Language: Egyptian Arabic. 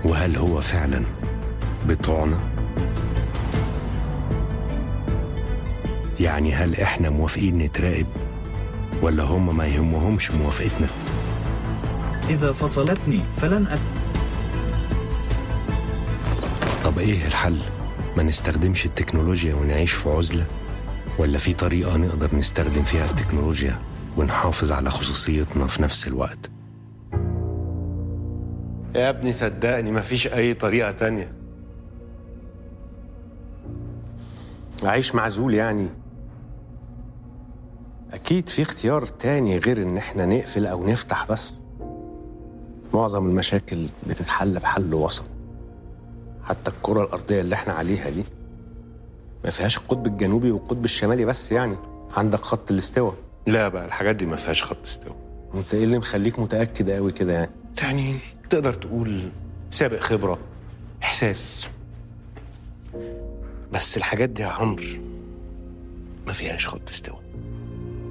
وهل هو فعلا بتوعنا يعني هل احنا موافقين نتراقب ولا هم ما يهمهمش موافقتنا إذا فصلتني فلن أت... طب ايه الحل ما نستخدمش التكنولوجيا ونعيش في عزلة ولا في طريقة نقدر نستخدم فيها التكنولوجيا ونحافظ على خصوصيتنا في نفس الوقت يا ابني صدقني مفيش أي طريقة تانية عايش معزول يعني أكيد في اختيار تاني غير إن إحنا نقفل أو نفتح بس معظم المشاكل بتتحل بحل وسط حتى الكرة الأرضية اللي إحنا عليها دي ما فيهاش القطب الجنوبي والقطب الشمالي بس يعني عندك خط الاستواء لا بقى الحاجات دي ما فيهاش خط استواء انت ايه اللي مخليك متاكد قوي كده يعني يعني تقدر تقول سابق خبرة إحساس بس الحاجات دي يا عمرو ما فيهاش خط استواء